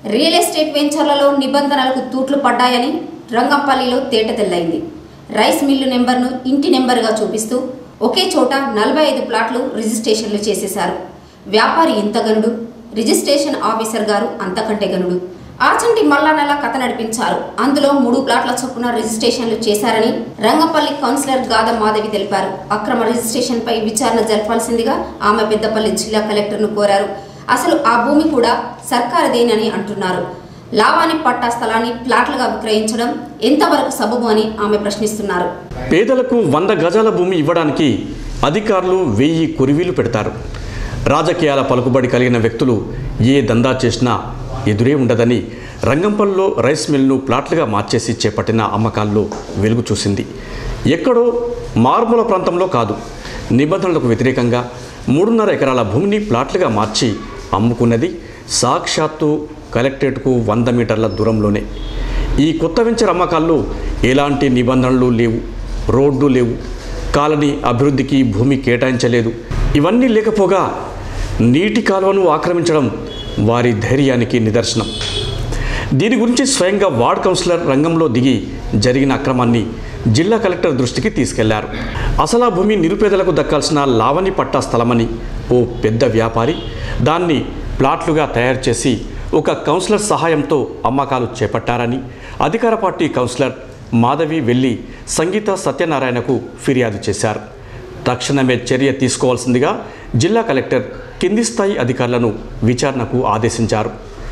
real estate వెంచర్లలో నిబంధనలకు తూట్లు పడ్డాయని రంగంపల్లిలో తేటతెల్లైంది rice mill నెంబర్ను ఇంటి నెంబర్గా చూపిస్తూ ఒకే చోట నలభై ఐదు ప్లాట్లు రిజిస్ట్రేషన్లు చేసేశారు వ్యాపారి ఇంత గనుడు రిజిస్ట్రేషన్ ఆఫీసర్ గారు అంతకంటే గనుడు ఆచంటి మల్లానలా కథ నడిపించారు అందులో మూడు ప్లాట్ల చొప్పున రిజిస్ట్రేషన్లు చేశారని రంగంపల్లి కౌన్సిలర్ గాద మాధవి తెలిపారు అక్రమ రిజిస్ట్రేషన్ పై విచారణ జరపాల్సిందిగా ఆమె పెద్దపల్లి జిల్లా కలెక్టర్ను కోరారు అసలు ఆ భూమి కూడా సర్కారదేనని అంటున్నారు లావాని పట్టా స్థలాన్ని ప్లాట్లుగా విక్రయించడం ఎంతవరకు సబబు అని ఆమె ప్రశ్నిస్తున్నారు పేదలకు వంద గజాల భూమి ఇవ్వడానికి అధికారులు వెయ్యి కురివీలు పెడతారు రాజకీయాల పలుకుబడి కలిగిన వ్యక్తులు ఏ దందా చేసినా ఎదురే ఉండదని రంగంపల్లిలో రైస్ మిల్ను ప్లాట్లుగా మార్చేసి చేపట్టిన అమ్మకాల్లో వెలుగు చూసింది ఎక్కడో మారుమూల ప్రాంతంలో కాదు నిబంధనలకు వ్యతిరేకంగా మూడున్నర ఎకరాల భూమిని ప్లాట్లుగా మార్చి అమ్ముకున్నది సాక్షాత్తు కలెక్టరేట్కు వంద మీటర్ల దూరంలోనే ఈ కొత్త వెంచర్ అమ్మకాల్లో ఎలాంటి నిబంధనలు లేవు రోడ్డు లేవు కాలనీ అభివృద్ధికి భూమి కేటాయించలేదు ఇవన్నీ లేకపోగా నీటి కాలువను ఆక్రమించడం వారి ధైర్యానికి నిదర్శనం దీని గురించి స్వయంగా వార్డ్ కౌన్సిలర్ రంగంలో దిగి జరిగిన అక్రమాన్ని జిల్లా కలెక్టర్ దృష్టికి తీసుకెళ్లారు అసలు ఆ భూమి నిరుపేదలకు దక్కాల్సిన లావణి పట్టా స్థలమని ఓ పెద్ద వ్యాపారి దాన్ని ప్లాట్లుగా తయారు చేసి ఒక కౌన్సిలర్ సహాయంతో అమ్మకాలు చేపట్టారని అధికార పార్టీ కౌన్సిలర్ మాధవి వెళ్లి సంగీత సత్యనారాయణకు ఫిర్యాదు చేశారు తక్షణమే చర్య తీసుకోవాల్సిందిగా జిల్లా కలెక్టర్ కింది స్థాయి అధికారులను విచారణకు ఆదేశించారు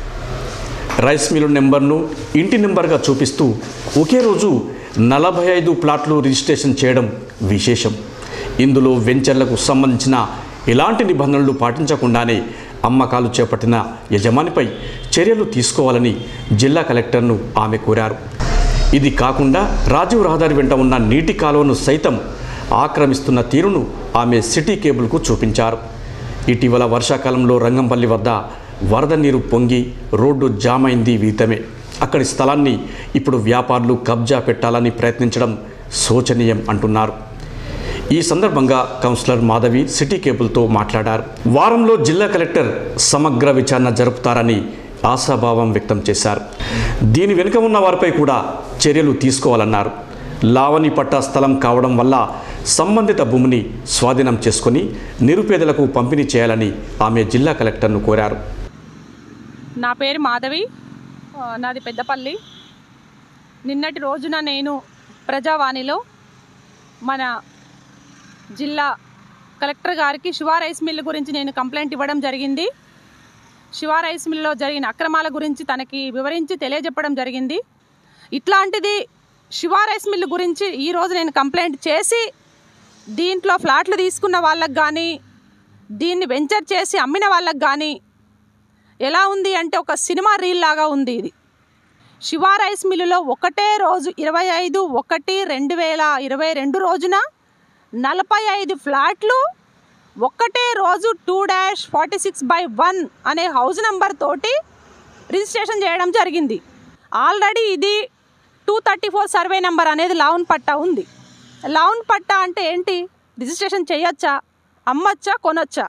రైస్ మిల్లు నెంబర్ను ఇంటి నెంబర్గా చూపిస్తూ ఒకే రోజు నలభై ఐదు ప్లాట్లు రిజిస్ట్రేషన్ చేయడం విశేషం ఇందులో వెంచర్లకు సంబంధించిన ఎలాంటి నిబంధనలు పాటించకుండానే అమ్మకాలు చేపట్టిన యజమానిపై చర్యలు తీసుకోవాలని జిల్లా కలెక్టర్ను ఆమె కోరారు ఇది కాకుండా రాజీవ్ రహదారి వెంట ఉన్న నీటి కాలువను సైతం ఆక్రమిస్తున్న తీరును ఆమె సిటీ కేబుల్కు చూపించారు ఇటీవల వర్షాకాలంలో రంగంపల్లి వద్ద వరద నీరు పొంగి రోడ్డు జామ్ అయింది వీతమే అక్కడి స్థలాన్ని ఇప్పుడు వ్యాపారులు కబ్జా పెట్టాలని ప్రయత్నించడం శోచనీయం అంటున్నారు ఈ సందర్భంగా కౌన్సిలర్ మాధవి సిటీ కేబుల్తో మాట్లాడారు వారంలో జిల్లా కలెక్టర్ సమగ్ర విచారణ జరుపుతారని ఆశాభావం వ్యక్తం చేశారు దీని వెనుక ఉన్న వారిపై కూడా చర్యలు తీసుకోవాలన్నారు లావణి పట్టా స్థలం కావడం వల్ల సంబంధిత భూమిని స్వాధీనం చేసుకొని నిరుపేదలకు పంపిణీ చేయాలని ఆమె జిల్లా కలెక్టర్ను కోరారు నా పేరు మాధవి ఆ, నాది పెద్దపల్లి నిన్నటి రోజున నేను ప్రజావాణిలో మన జిల్లా కలెక్టర్ గారికి శివా రైస్ మిల్ గురించి నేను కంప్లైంట్ ఇవ్వడం జరిగింది శివా రైస్ మిల్లో జరిగిన అక్రమాల గురించి తనకి వివరించి తెలియజెప్పడం జరిగింది ఇట్లాంటిది శివా రైస్ మిల్ గురించి ఈరోజు నేను కంప్లైంట్ చేసి దీంట్లో ఫ్లాట్లు తీసుకున్న వాళ్ళకి కానీ దీన్ని వెంచర్ చేసి అమ్మిన వాళ్ళకి కానీ ఎలా ఉంది అంటే ఒక సినిమా రీల్ లాగా ఉంది ఇది శివా రైస్ మిల్లులో ఒకటే రోజు ఇరవై ఐదు ఒకటి రెండు వేల ఇరవై రెండు రోజున నలభై ఐదు ఫ్లాట్లు ఒక్కటే రోజు two dash forty six by one అనే హౌస్ నెంబర్ తోటి రిజిస్ట్రేషన్ చేయడం జరిగింది ఆల్రెడీ ఇది two thirty four survey number అనేది లావున్ పట్టా ఉంది లావున్ పట్టా అంటే ఏంటి రిజిస్ట్రేషన్ చేయొచ్చా అమ్మొచ్చా కొనొచ్చా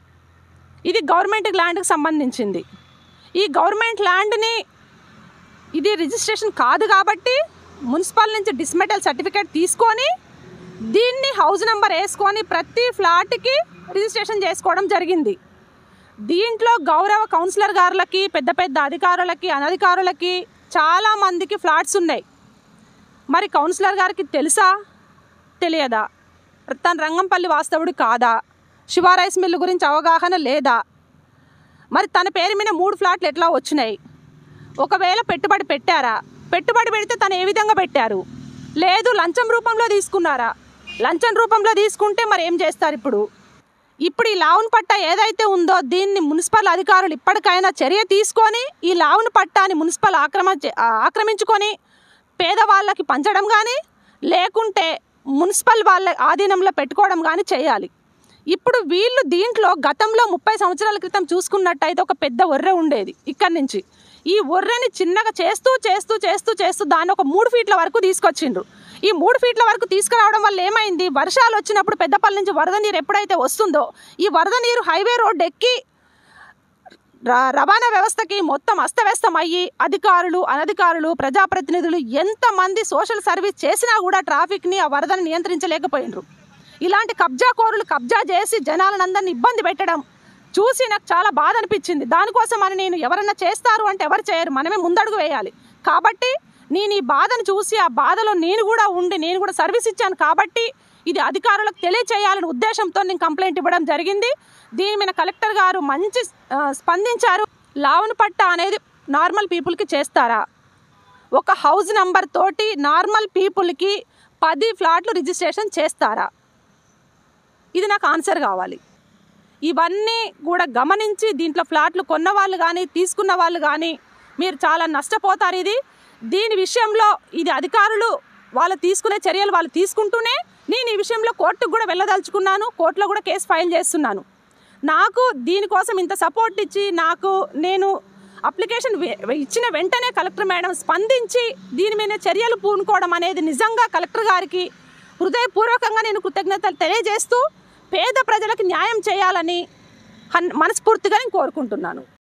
ఇది గవర్నమెంట్ ల్యాండ్కి సంబంధించింది ఈ గవర్నమెంట్ ల్యాండ్ని ఇది రిజిస్ట్రేషన్ కాదు కాబట్టి మున్సిపల్ నుంచి డిస్మెటల్ సర్టిఫికేట్ తీసుకొని దీన్ని హౌస్ నెంబర్ వేసుకొని ప్రతి ఫ్లాట్కి రిజిస్ట్రేషన్ చేసుకోవడం జరిగింది దీంట్లో గౌరవ కౌన్సిలర్ గారులకి పెద్ద పెద్ద అధికారులకి అనధికారులకి చాలా మందికి ఫ్లాట్స్ ఉన్నాయి మరి కౌన్సిలర్ గారికి తెలుసా తెలియదా తన రంగంపల్లి వాస్తవుడు కాదా శివా రైస్ మిల్లు గురించి అవగాహన లేదా మరి తన పేరు మీద మూడు ఫ్లాట్లు ఎట్లా వచ్చినాయి ఒకవేళ పెట్టుబడి పెట్టారా పెట్టుబడి పెడితే తను ఏ విధంగా పెట్టారు లేదు లంచం రూపంలో తీసుకున్నారా లంచం రూపంలో తీసుకుంటే మరి ఏం చేస్తారు ఇప్పుడు ఇప్పుడు ఈ లావున్ పట్టా ఏదైతే ఉందో దీన్ని మున్సిపల్ అధికారులు ఇప్పటికైనా చర్య తీసుకొని ఈ లావున్ పట్టాని మున్సిపల్ ఆక్రమ ఆక్రమించుకొని పేదవాళ్ళకి పంచడం కానీ లేకుంటే మున్సిపల్ వాళ్ళ ఆధీనంలో పెట్టుకోవడం కానీ చేయాలి ఇప్పుడు వీళ్ళు దీంట్లో గతంలో ముప్పై సంవత్సరాల క్రితం చూసుకున్నట్టయితే ఒక పెద్ద ఒర్రె ఉండేది ఇక్కడి నుంచి ఈ ఒర్రెని చిన్నగా చేస్తూ చేస్తూ చేస్తూ చేస్తూ దాన్ని ఒక మూడు ఫీట్ల వరకు తీసుకొచ్చిండ్రు ఈ మూడు ఫీట్ల వరకు తీసుకురావడం వల్ల ఏమైంది వర్షాలు వచ్చినప్పుడు పెద్దపల్లి నుంచి వరద నీరు ఎప్పుడైతే వస్తుందో ఈ వరద నీరు హైవే రోడ్డు ఎక్కి ర- రవాణా వ్యవస్థకి మొత్తం అస్తవ్యస్తం అయ్యి అధికారులు అనధికారులు ప్రజాప్రతినిధులు ఎంతమంది సోషల్ సర్వీస్ చేసినా కూడా ట్రాఫిక్ని ఆ వరదను నియంత్రించలేకపోయినరు ఇలాంటి కబ్జా కోరులు కబ్జా చేసి జనాలను అందరిని ఇబ్బంది పెట్టడం చూసి నాకు చాలా బాధ అనిపించింది దానికోసం అని నేను ఎవరన్నా చేస్తారు అంటే ఎవరు చేయరు మనమే ముందడుగు వేయాలి కాబట్టి నేను ఈ బాధను చూసి ఆ బాధలో నేను కూడా ఉండి నేను కూడా సర్వీస్ ఇచ్చాను కాబట్టి ఇది అధికారులకు తెలియచేయాలనే ఉద్దేశంతో నేను కంప్లైంట్ ఇవ్వడం జరిగింది దీని మీద కలెక్టర్ గారు మంచి ఆ, స్పందించారు లావణ పట్ట అనేది నార్మల్ పీపుల్కి చేస్తారా ఒక హౌస్ నంబర్ తోటి నార్మల్ పీపుల్కి పది ఫ్లాట్లు రిజిస్ట్రేషన్ చేస్తారా ఇది నాకు ఆన్సర్ కావాలి ఇవన్నీ కూడా గమనించి దీంట్లో ఫ్లాట్లు కొన్న వాళ్ళు కానీ తీసుకున్న వాళ్ళు కానీ మీరు చాలా నష్టపోతారు ఇది దీని విషయంలో ఇది అధికారులు వాళ్ళు తీసుకునే చర్యలు వాళ్ళు తీసుకుంటూనే నేను ఈ విషయంలో కోర్టుకు కూడా వెళ్ళదలుచుకున్నాను కోర్టులో కూడా కేసు ఫైల్ చేస్తున్నాను నాకు దీనికోసం ఇంత సపోర్ట్ ఇచ్చి నాకు నేను అప్లికేషన్ వె- ఇచ్చిన వెంటనే కలెక్టర్ మేడం స్పందించి దీని మీద చర్యలు పూనుకోవడం అనేది నిజంగా కలెక్టర్ గారికి హృదయపూర్వకంగా నేను కృతజ్ఞతలు తెలియజేస్తూ పేద ప్రజలకు న్యాయం చేయాలని హన్- మనస్ఫూర్తిగా నేను కోరుకుంటున్నాను